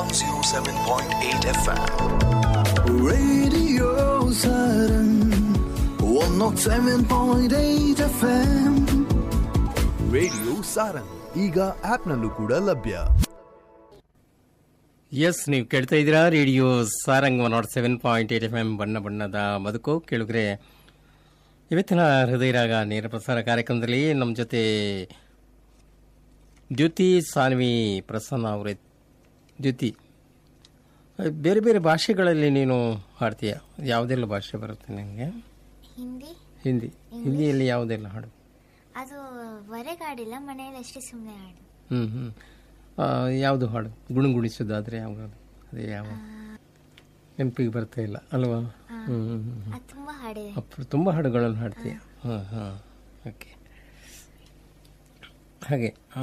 107.8 FM. Radio Saturn 107.8 FM radio Sarang ಈಗ ಆಪ್ನಲ್ಲೂ ಕೂಡ ಲಭ್ಯ ಎಸ್ ನೀವು ಕೇಳ್ತಾ ಇದ್ದೀರಾ radio Sarang one nought seven point eight F M ಬಣ್ಣ ಬಣ್ಣದ ಬದುಕು ಕೇಳಿದ್ರೆ ಇವತ್ತಿನ ಹೃದಯರಾಗ ನೇರ ಪ್ರಸಾರ ಕಾರ್ಯಕ್ರಮದಲ್ಲಿ ನಮ್ಮ ಜೊತೆ ದ್ಯುತಿ ಸಾನ್ವಿ ಪ್ರಸನ್ನ ಅವರೇ ದ್ಯುತಿ ಬೇರೆ ಬೇರೆ ಭಾಷೆಗಳಲ್ಲಿ ನೀನು ಹಾಡ್ತೀಯ ಯಾವುದೆಲ್ಲ ಭಾಷೆ ಬರುತ್ತೆ ನಿನಗೆ ಹಿಂದಿ ಹಿಂದಿ ಹಿಂದಿಯಲ್ಲಿ ಯಾವುದೆಲ್ಲ ಹಾಡು ಅದು ಹೊರಗಾಡಿಲ್ಲ ಮನೆಯಲ್ಲಿ ಅಷ್ಟೇ ಸುಮ್ಮನೆ ಹಾಡು ಹ್ಞೂ ಹ್ಞೂ ಯಾವುದು ಹಾಡು ಗುಣಗುಣಿಸೋದಾದರೆ ಯಾವುದು ಅದೇ ಯಾವ ನೆನಪಿಗೆ ಬರ್ತಾ ಇಲ್ಲ ಅಲ್ವಾ ಹ್ಞೂ ಹ್ಞೂ ಹ್ಞೂ ಅದು ತುಂಬ ಹಾಡಿದೆ ಅಪ್ಪ ತುಂಬ ಹಾಡುಗಳನ್ನು ಹಾಡ್ತೀಯ ಹಾಂ ಹಾಂ ಓಕೆ ಹಾಗೆ ಆ,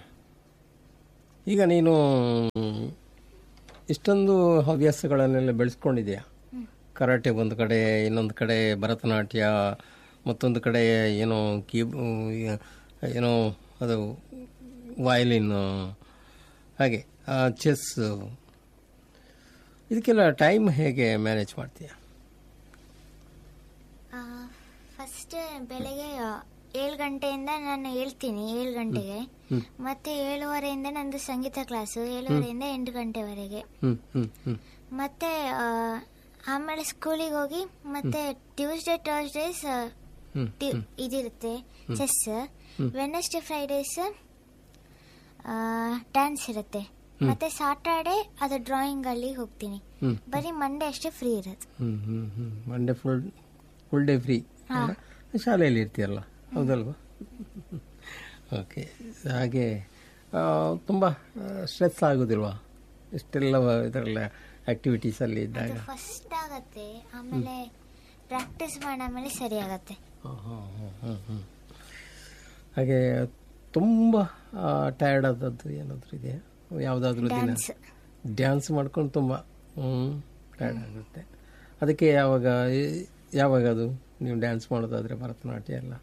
ಈಗ ನೀನು ಇಷ್ಟೊಂದು ಹವ್ಯಾಸಗಳನ್ನೆಲ್ಲ ಬೆಳೆಸ್ಕೊಂಡಿದೆಯಾ ಕರಾಟೆ ಒಂದು ಕಡೆ ಇನ್ನೊಂದು ಕಡೆ ಭರತನಾಟ್ಯ ಮತ್ತೊಂದು ಕಡೆ ಏನೋ ಕೀಬ್ ಏನೋ ಅದು ವಯಲಿನ್ ಹಾಗೆ ಚೆಸ್ ಇದಕ್ಕೆಲ್ಲ ಟೈಮ್ ಹೇಗೆ ಮ್ಯಾನೇಜ್ ಮಾಡ್ತೀಯಾ ಫಸ್ಟ್ ಬೆಳಗ್ಗೆ ಏಳು ಗಂಟೆಯಿಂದ ನಾನು ಹೇಳ್ತೀನಿ ಏಳು ಗಂಟೆಗೆ ಮತ್ತೆ ಏಳುವರೆಯಿಂದ ನಂದು ಸಂಗೀತ ಕ್ಲಾಸು ಏಳುವರೆಯಿಂದ ಎಂಟು ಗಂಟೆವರೆಗೆ ಹ್ಞೂ ಹ್ಞೂ ಹ್ಞೂ ಮತ್ತೆ ಆ, ಆಮೇಲೆ ಸ್ಕೂಲಿಗೆ ಹೋಗಿ ಮತ್ತೆ ಟ್ಯೂಸ್ಡೇ ಥರ್ಸ್ಡೇಸ್ ಹ್ಞೂ ಇದಿರುತ್ತೆ ಚೆಸ್ ವೆನಸ್ಡೇ ಫ್ರೈಡೇಸ್ ಡ್ಯಾನ್ಸ್ ಇರುತ್ತೆ ಮತ್ತೆ ಸಾಟರ್ಡೆ ಅದು ಡ್ರಾಯಿಂಗ್ ಅಲ್ಲಿ ಹೋಗ್ತೀನಿ ಹ್ಮ್. ಬರೀ ಮಂಡೇ ಅಷ್ಟೇ ಫ್ರೀ ಇರೋದು ಹ್ಮ್ ಹ್ಮ್ ಹ್ಮ್ Monday full full day free ಶಾಲೆಯಲ್ಲಿ ಇರ್ತೀಯಲ್ಲ ಹೌದಲ್ವಾ ಓಕೆ ಹಾಗೆ ಆ, ತುಂಬ ಸ್ಟ್ರೆಸ್ ಆಗೋದಿಲ್ವಾ ಇಷ್ಟೆಲ್ಲ ಇದರಲ್ಲ ಆ್ಯಕ್ಟಿವಿಟೀಸಲ್ಲಿ ಇದ್ದಾಗ ಅದು ಫಸ್ಟ್ ಆಗತ್ತೆ ಆಮೇಲೆ ಪ್ರಾಕ್ಟೀಸ್ ಮಾಡಾದ್ಮೇಲೆ ಸರಿ ಆಗತ್ತೆ ಹಾಂ ಹಾಂ ಹಾಂ ಹಾಂ ಹ್ಞೂ ಹಾಗೆ ತುಂಬ ಟಯರ್ಡ್ ಆದದ್ದು ಏನಾದರೂ ಇದೆಯಾ ಯಾವುದಾದ್ರೂ ದಿನ ಡ್ಯಾನ್ಸ್ ಡ್ಯಾನ್ಸ್ ಮಾಡ್ಕೊಂಡು ತುಂಬ ಹ್ಞೂ ಟಯರ್ಡ್ ಆಗುತ್ತೆ ಅದಕ್ಕೆ ಯಾವಾಗ ಯಾವಾಗ ಅದು ನೀವು ಡ್ಯಾನ್ಸ್ ಮಾಡೋದಾದ್ರೆ ಭರತನಾಟ್ಯ ಎಲ್ಲ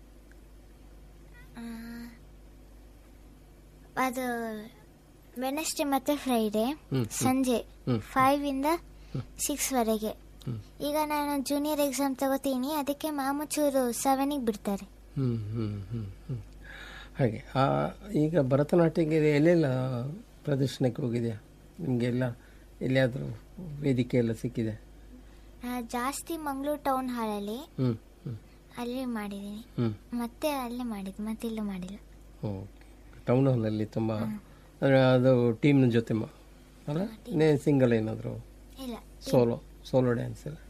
ಅದು ವೆನಸ್ಡೇ ಮತ್ತೆ ಫ್ರೈಡೇ ಹ್ಮ್, ಸಂಜೆ ಹ್ಮ್. ಫೈವ್ ಇಂದ ಸಿಕ್ಸ್ ವರೆಗೆ ಈಗ ನಾನು ಜೂನಿಯರ್ ಎಕ್ಸಾಮ್ ತಗೋತೀನಿ ಅದಕ್ಕೆ ಮಾಮೂಚೂರು ಸೆವೆನಿಗೆ ಬಿಡ್ತಾರೆ ಹ್ಞೂ ಹ್ಞೂ ಹ್ಞೂ ಹ್ಞೂ ಹಾಗೆ ಆ, ಈಗ ಭರತನಾಟ್ಯಕ್ಕೆ ಎಲ್ಲೆಲ್ಲ ಪ್ರದರ್ಶನಕ್ಕೆ ಹೋಗಿದೆಯಾ ನಿಮಗೆಲ್ಲ ಎಲ್ಲಿಯಾದರೂ ವೇದಿಕೆ ಎಲ್ಲ ಸಿಕ್ಕಿದೆ ಆ, ಜಾಸ್ತಿ ಮಂಗಳೂರು ಟೌನ್ ಹಾಲಲ್ಲಿ ಹ್ಞೂ ಹ್ಞೂ ಅಲ್ಲಿ ಮಾಡಿದ್ದೀನಿ ಹ್ಞೂ ಮತ್ತೆ ಅಲ್ಲೇ ಮಾಡಿದ್ದು ಮತ್ತೆ ಇಲ್ಲೂ ಮಾಡಿಲ್ಲ ಓಕೆ ಟೌನ್ ಹಾಲಲ್ಲಿ ತುಂಬ ಅಂದರೆ ಅದು ಟೀಮ್ನ ಜೊತೆ ಮಾ ಅಲ್ಲ ನೇ ಸಿಂಗಲ್ ಏನಾದರೂ ಇಲ್ಲ ಸೋಲೋ ಸೋಲೋ ಡ್ಯಾನ್ಸ್ ಎಲ್ಲ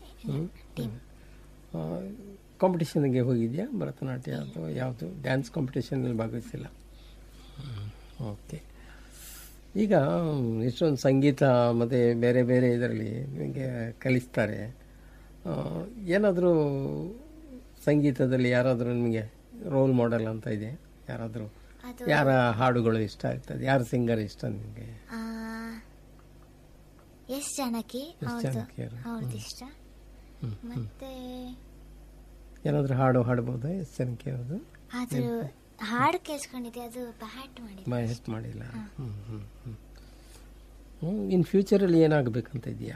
ಕಾಂಪಿಟೇಷನ್ಗೆ ಹೋಗಿದೆಯಾ ಭರತನಾಟ್ಯ ಅಥವಾ ಯಾವುದು ಡ್ಯಾನ್ಸ್ ಕಾಂಪಿಟೇಷನಲ್ಲಿ ಭಾಗವಹಿಸಿಲ್ಲ ಓಕೆ ಈಗ ಇಷ್ಟೊಂದು ಸಂಗೀತ ಮತ್ತು ಬೇರೆ ಬೇರೆ ಇದರಲ್ಲಿ ನಿಮಗೆ ಕಲಿಸ್ತಾರೆ ಏನಾದರೂ ಸಂಗೀತದಲ್ಲಿ ಯಾರಾದರೂ ನಿಮಗೆ ರೋಲ್ ಮಾಡೆಲ್ ಅಂತ ಇದೆ ಯಾರಾದರೂ ಅದು ಯಾರ ಹಾಡುಗಳು ಇಷ್ಟ ಆಗ್ತದೆ ಯಾರ ಸಿಂಗರ್ ಇಷ್ಟ ನಿಮಗೆ ಆ, ಎಸ್ ಜಾನಕಿ ಅವ್ರದ್ದು ಜಾನಕಿ ಅವರು. ಅವ್ರದ್ದು ಇಷ್ಟ ಮತ್ತೆ ಏನಾದರೂ ಹಾಡು ಹಾಡ್ಬೋದಾ ಎಸ್ ಜನಕ್ಕೆ ಅವ್ರದ್ದು ಅದು ಹಾಡು ಕೇಳಿಸ್ಕೊಂಡಿದ್ದೆ ಅದು ಬ್ಯಾಟ್ ಮಾಡಿದೆ ಬಾಯ್ ಹೆಸ್ಟ್ ಮಾಡಿಲ್ಲ ಹ್ಞೂ ಹ್ಞೂ ಹ್ಞೂ ಇನ್ ಫ್ಯೂಚರಲ್ಲಿ ಏನಾಗಬೇಕಂತ ಇದೆಯಾ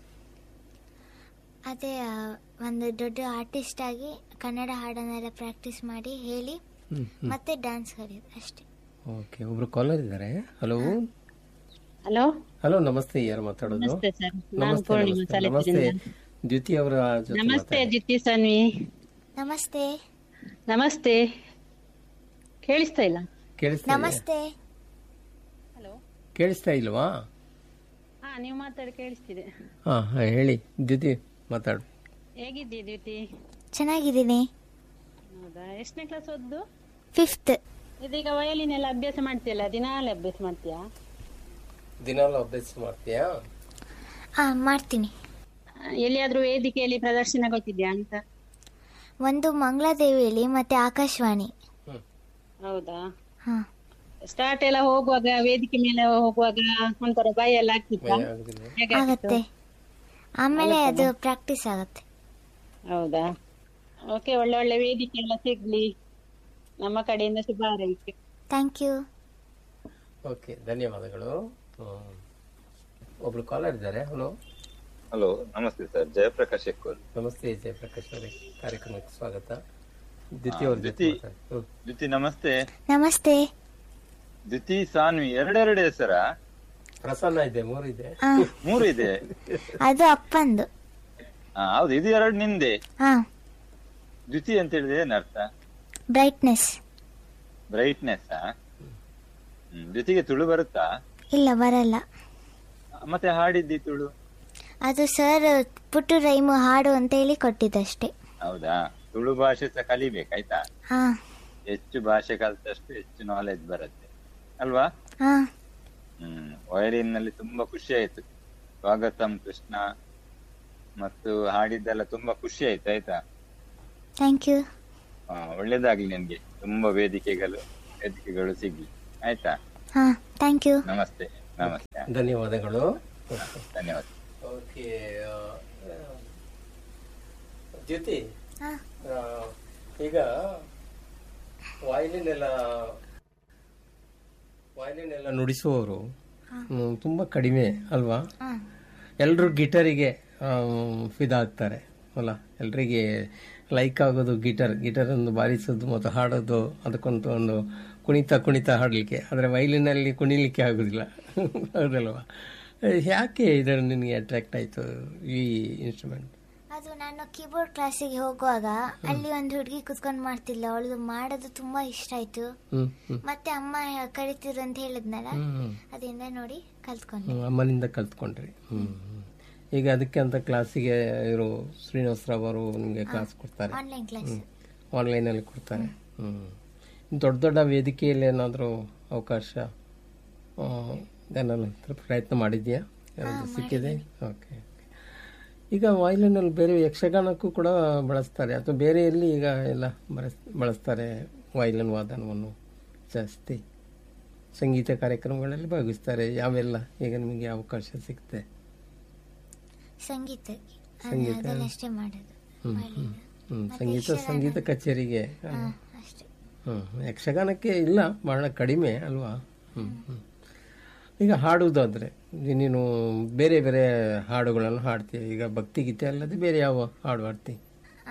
ಅದೇ ಆ, ಒಂದು ದೊಡ್ಡ ಆರ್ಟಿಸ್ಟ್ ಆಗಿ ಕನ್ನಡ ಹಾಡನ್ನೆಲ್ಲ ಪ್ರಾಕ್ಟೀಸ್ ಮಾಡಿ ಹೇಳಿ ಹ್ಞೂ ಮತ್ತೆ ಡ್ಯಾನ್ಸ್ ಕಲಿಯೋದು ಅಷ್ಟೇ ಓಕೆ ಒಬ್ರು ಕಾಲರ್ ಇದ್ದಾರೆ ಹಲೋ ಹಲೋ ಹಲೋ ನಮಸ್ತೆ ಯಾರು ಮಾತಾಡೋದು ನಮಸ್ತೆ ಸರ್ ನಾನು ನಮಸ್ತೆ ಪೂರ್ಣಿಮಾ ನಮಸ್ತೆ ನಮಸ್ತೆ ಸಾಲಿಗ್ರಾಮದಿಂದ. ದ್ಯುತಿ ಅವರ ಜೊತೆ ನಮಸ್ತೆ ಮಾತಾಡಿ. ಜಿತ್ತಿ ಸನ್ವಿ ನಮಸ್ತೆ ನಮಸ್ತೆ ಕೇಳಿಸ್ತಾ ಇಲ್ಲ ಕೇಳಿಸ್ತಾ ಇದೆಯಾ? ನಮಸ್ತೆ ಕೇಳಿಸ್ತಾ ಇಲ್ವಾ ಹಾ ನೀವು ಮಾತಾಡಿ ಕೇಳಿಸ್ತಿದೆ ಹಾ ಹಾ ಹೇಳಿ ದ್ಯುತಿ ಮಾತಾಡು ಹೇಗಿದ್ದೀ ದ್ಯುತಿ ಚೆನ್ನಾಗಿದ್ದೀನಿ ಹೌದಾ ಎಷ್ಟನೇ ಕ್ಲಾಸ್ ಓದ್ದು ಫಿಫ್ತ್ ಇದೀಗ ವಯಲಿನೆಲ್ಲ ಅಭ್ಯಾಸ ಮಾಡ್ತೀಯಲ್ಲ ದಿನಾಲೇ ಅಭ್ಯಾಸ ಮಾಡ್ತೀಯಾ ದಿನಾಲು ಅಭ್ಯಾಸ ಮಾಡ್ತೀಯಾ ಹಾ ಮಾಡ್ತೀನಿ ಎಲ್ಲಿಯಾದ್ರೂ ವೇದಿಕೆಯಲ್ಲಿ ಪ್ರದರ್ಶನ ಗೊತ್ತಿದ್ಯಾ ಅಂತ ಒಂದು ಮಂಗಳಾದೇವಿಯಲ್ಲಿ ಮತ್ತೆ ಆಕಾಶವಾಣಿ ಹ್ಮ್ ಹೌದಾ ಹಾ ಸ್ಟಾರ್ಟ್ ಎಲ್ಲ ಹೋಗುವಾಗ ವೇದಿಕೆ ಮೇಲೆ ಹೋಗುವಾಗ ಒಂಥರ ಭಯ ಎಲ್ಲ ಆಗ್ತಿತ್ತಾ ಭಯ ಆಗುದಿಲ್ವಾ? ಹೇಗೆ ಆಗ್ತಿತ್ತು? ಆಗತ್ತೆ ಆಮೇಲೆ ಅದು ಪ್ರಾಕ್ಟೀಸ್ ಆಗತ್ತೆ ಹೌದಾ ಓಕೆ ಒಳ್ಳೆ ಒಳ್ಳೆ ವೇದಿಕೆ ಎಲ್ಲ ಸಿಗ್ಲಿ ನಮ್ಮ ಕಡೆಯಿಂದ ಶುಭ ಹಾರೈಕೆ ಥ್ಯಾಂಕ್ ಯು ಓಕೆ ಧನ್ಯವಾದಗಳು ಹ್ಮ್. ಒಬ್ರು ಕಾಲರ್ ಇದ್ದಾರೆ ಹಲೋ ಹಲೋ ನಮಸ್ತೆ ಸರ್ ಜಯಪ್ರಕಾಶ್ ಎಕ್ಕೂರ್ ನಮಸ್ತೆ ಜಯಪ್ರಕಾಶ್ ಅವರೇ ಕಾರ್ಯಕ್ರಮಕ್ಕೆ ಸ್ವಾಗತ ದ್ವಿತೀಯ ಅವ್ರ ಜೊತೆ ದ್ವಿತಿ. ಮಾತಾಡಿ. ಹ್ಮ್. ದ್ಯುತಿ ನಮಸ್ತೆ ನಮಸ್ತೆ ದ್ಯುತಿ ಸಾನ್ವಿ ಎರಡೆರಡು ಹೆಸರ ಪ್ರಸನ್ನ ಇದೆ ಮೂರು ಇದೆ ಆ, ಮೂರು ಇದೆ ಅದು ಅಪ್ಪಂದು ಹಾ ಹೌದು ಇದು ಎರಡು ನಿಂದೆ ಹಾ ದ್ಯುತಿ ಅಂತ ಹೇಳಿದ್ರೆ ಏನರ್ಥ ಬ್ರೈಟ್ನೆಸ್ ಬ್ರೈಟ್ನೆಸ್ ಹ್ಮ್ ದ್ಯುತಿಗೆ ತುಳು ಬರುತ್ತಾ ಇಲ್ಲ ಬರಲ್ಲ ಮತ್ತೆ ಹಾಡಿದ್ದಿ ತುಳು ಅದು ಸರ್ ಪುಟ್ಟು ರೈಮು ಹಾಡು ಅಂತ ಹೇಳಿ ಕೊಟ್ಟಿದ್ದಷ್ಟೇ ಹೌದಾ ತುಳು ಭಾಷೆ ಸಹ ಕಲಿಬೇಕಾಯ್ತಾ ಹಾ ಹೆಚ್ಚು ಭಾಷೆ ಕಲ್ತಷ್ಟು ಹೆಚ್ಚು ನಾಲೆಜ್ ಬರುತ್ತೆ ಅಲ್ವಾ ಹಾ ಹ್ಮ್ ವಯಲಿನ್ ನಲ್ಲಿ ತುಂಬಾ ಖುಷಿ ಆಯ್ತು ಸ್ವಾಗತಂ ಕೃಷ್ಣ ಮತ್ತು ಹಾಡಿದ್ದೆಲ್ಲ ತುಂಬಾ ಖುಷಿ ಆಯ್ತು ಆಯ್ತಾ ಥ್ಯಾಂಕ್ ಯು ಆ, ಒಳ್ಳೇದಾಗ್ಲಿ ನಿನ್ಗೆ ತುಂಬಾ ವೇದಿಕೆಗಳು ವೇದಿಕೆಗಳು ಸಿಗ್ಲಿ ಆಯ್ತಾ ಹಾ ಥ್ಯಾಂಕ್ ಯು ನಮಸ್ತೆ ನಮಸ್ತೆ ಧನ್ಯವಾದಗಳು ಧನ್ಯವಾದ ಓಕೆ ಜ್ಯೋತಿ ಹಾ ಆ, ಈಗ ವಾಯ್ಲಿನ್ ಎಲ್ಲ ವಾಯ್ಲಿನ್ ಎಲ್ಲ ನುಡಿಸುವವರು ಹ್ಮ್, ತುಂಬಾ ಕಡಿಮೆ ಅಲ್ವಾ ಹಾ ಎಲ್ಲರೂ ಗಿಟರಿಗೆ ಫಿದಾ ಆಗ್ತಾರೆ ಅಲ್ಲ ಎಲ್ರಿಗೆ ಲೈಕ್ ಆಗೋದು ಗಿಟರ್ ಗಿಟರ್ ಒಂದು ಬಾರಿಸೋದು ಮತ್ತು ಹಾಡೋದು ಅದಕ್ಕೊಂದು ಒಂದು ಕುಣಿತ ಕುಣಿತ ಹಾಡಲಿಕ್ಕೆ ಆದರೆ ವೈಲಿನಲ್ಲಿ ಕುಣಿಲಿಕ್ಕೆ ಆಗೋದಿಲ್ಲ ಹೌದಲ್ವಾ ಯಾಕೆ ಇದರ ನಿನಗೆ ಅಟ್ರಾಕ್ಟ್ ಆಯಿತು ಈ ಇನ್ಸ್ಟ್ರೂಮೆಂಟ್ ಅದು ನಾನು ಕೀಬೋರ್ಡ್ ಕ್ಲಾಸಿಗೆ ಹೋಗುವಾಗ ಅಲ್ಲಿ ಒಂದು ಹುಡುಗಿ ಕುತ್ಕೊಂಡು ಮಾಡ್ತಿಲ್ಲ ಅವಳು ಮಾಡೋದು ತುಂಬಾ ಇಷ್ಟ ಆಯ್ತು ಹ್ಞೂ ಹ್ಞೂ ಮತ್ತೆ ಅಮ್ಮ ಕರಿತಿರು ಅಂತ ಹೇಳಿದ್ನಲ್ಲ ಹ್ಞೂ ಅದರಿಂದ ನೋಡಿ ಕಲ್ತ್ಕೊಂಡೆ ಹ್ಮ್, ಅಮ್ಮನಿಂದ ಕಲ್ತ್ಕೊಂಡ್ರಿ ಹ್ಮ್ ಹ್ಮ್. ಈಗ ಅದಕ್ಕೆ ಅಂತ ಕ್ಲಾಸಿಗೆ ಇವರು ಶ್ರೀನಿವಾಸ ರಾವ್ ಅವರು ನಿಮಗೆ ಕ್ಲಾಸ್ ಕೊಡ್ತಾರೆ ಆನ್ಲೈನ್ ಕ್ಲಾಸ್ ಆನ್ಲೈನಲ್ಲಿ ಕೊಡ್ತಾರೆ ಹ್ಮ್ ದೊಡ್ಡ ದೊಡ್ಡ ವೇದಿಕೆಯಲ್ಲಿ ಏನಾದರೂ ಅವಕಾಶ ಆ, ಏನಾದ್ರು ಈ ಥರ ಪ್ರಯತ್ನ ಮಾಡಿದ್ಯಾ ಏನಾದ್ರು ಸಿಕ್ಕಿದೆ ಓಕೆ ಈಗ ವಾಯ್ಲಿನಲ್ಲಿ ಬೇರೆ ಯಕ್ಷಗಾನಕ್ಕೂ ಕೂಡ ಬಳಸ್ತಾರೆ ಅಥವಾ ಬೇರೆ ಎಲ್ಲಿ ಈಗ ಎಲ್ಲ ಬಳಸ್ ಬಳಸ್ತಾರೆ ವಾಯ್ಲಿನ್ ವಾದನವನ್ನು ಜಾಸ್ತಿ ಸಂಗೀತ ಕಾರ್ಯಕ್ರಮಗಳಲ್ಲಿ ಭಾಗವಹಿಸ್ತಾರೆ ಯಾವೆಲ್ಲ ಈಗ ನಿಮಗೆ ಅವಕಾಶ ಸಿಗುತ್ತೆ ಸಂಗೀತ ಸಂಗೀತ? ಅದನ್ನಷ್ಟೇ ಮಾಡೋದು violin. ಹ್ಮ್, ಸಂಗೀತ ಸಂಗೀತ ಕಚೇರಿಗೆ ಹಾ, ಅಷ್ಟೇ ಹ್ಮ್, ಯಕ್ಷಗಾನಕ್ಕೆ ಇಲ್ಲ ಬಹಳ ಕಡಿಮೆ ಅಲ್ವಾ ಹ್ಮ್, ಹ್ಮ್. ಈಗ ಹಾಡುವುದಾದ್ರೆ ನೀನು ಬೇರೆ ಬೇರೆ ಹಾಡುಗಳನ್ನು ಹಾಡ್ತೀಯ ಈಗ ಭಕ್ತಿಗೀತೆ ಅಲ್ಲದೆ ಬೇರೆ ಯಾವ ಹಾಡು ಹಾಡ್ತಿ ಆ,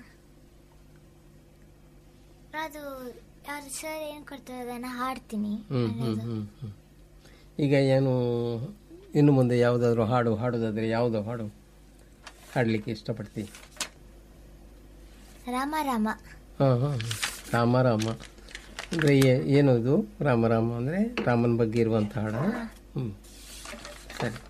ಅದು ಯಾರು ಸರ್ ಏನು ಕೊಡ್ತಾರೆ ಅದನ್ನ ಹಾಡ್ತೀನಿ ಹ್ಮ್ ಹ್ಮ್ ಹ್ಮ್ ಹ್ಮ್. ಈಗ ಏನು ಇನ್ನು ಮುಂದೆ ಯಾವುದಾದ್ರೂ ಹಾಡು ಹಾಡೋದಾದ್ರೆ ಯಾವುದೋ ಹಾಡು ಹಾಡಲಿಕ್ಕೆ ಇಷ್ಟಪಡ್ತಿ ರಾಮ ರಾಮ ಹಾಂ ಹಾಂ ರಾಮ ರಾಮ ಅಂದರೆ ಏನು ಇದು ರಾಮ ರಾಮ ಅಂದರೆ ರಾಮನ ಬಗ್ಗೆ ಇರುವಂಥ ಹಾಡ ಹ್ಞೂ ಸರಿ